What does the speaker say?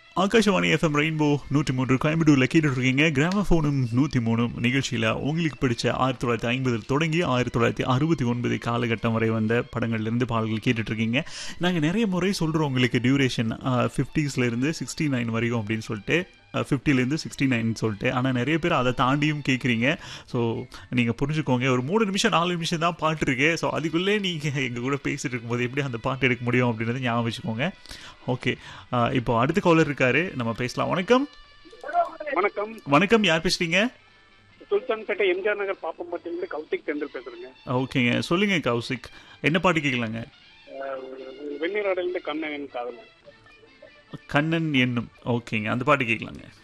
Akashvani FM rainbow நூற்றி மூன்று கோயம்புத்தூர்ல கேட்டுட்டு இருக்கீங்க கிராமபோனும் நூற்றி மூணும் நிகழ்ச்சியில் உங்களுக்கு பிடிச்ச ஆயிரத்தி தொள்ளாயிரத்தி ஐம்பதில் தொடங்கி ஆயிரத்தி தொள்ளாயிரத்தி அறுபத்தி ஒன்பது காலகட்டம் வரை வந்த படங்கள்லேருந்து பாடல்கள் கேட்டுட்டு இருக்கீங்க நாங்கள் நிறைய முறை சொல்கிறோம் உங்களுக்கு டியூரேஷன் ஃபிஃப்டிஸ்லேருந்து சிக்ஸ்டி நைன் வரைக்கும் அப்படின்னு சொல்லிட்டு ஃபிஃப்டிலேருந்து சிக்ஸ்டி நைன் சொல்லிட்டு ஆனால் நிறைய பேர் அதை தாண்டியும் கேட்குறீங்க ஸோ நீங்கள் புரிஞ்சுக்கோங்க ஒரு மூணு நிமிஷம் நாலு நிமிஷம் தான் பாட்டு இருக்கு ஸோ அதுக்குள்ளே நீங்கள் எங்கள் கூட பேசிட்டு இருக்கும்போது எப்படி அந்த பாட்டு எடுக்க முடியும் அப்படின்றத ஞாபகம் வச்சுக்கோங்க ஓகே இப்போ அடுத்த காலர் இருக்காரு நம்ம பேசலாம் வணக்கம் வணக்கம் வணக்கம் யார் பேசுறீங்க சுல்தான்பேட்டை எம்ஜிஆர் நகர் பாப்பம்பட்டியிலிருந்து கௌசிக் தெண்டல் பேசுறேங்க ஓகேங்க சொல்லுங்க கௌசிக் என்ன பாட்டு கேட்கலாங்க அஹ், வெந்நீராடலிருந்து கண்ணன் காதல் கண்ணன் என்னும் ஓகேங்க அந்த பாட்டு கேட்கலாங்க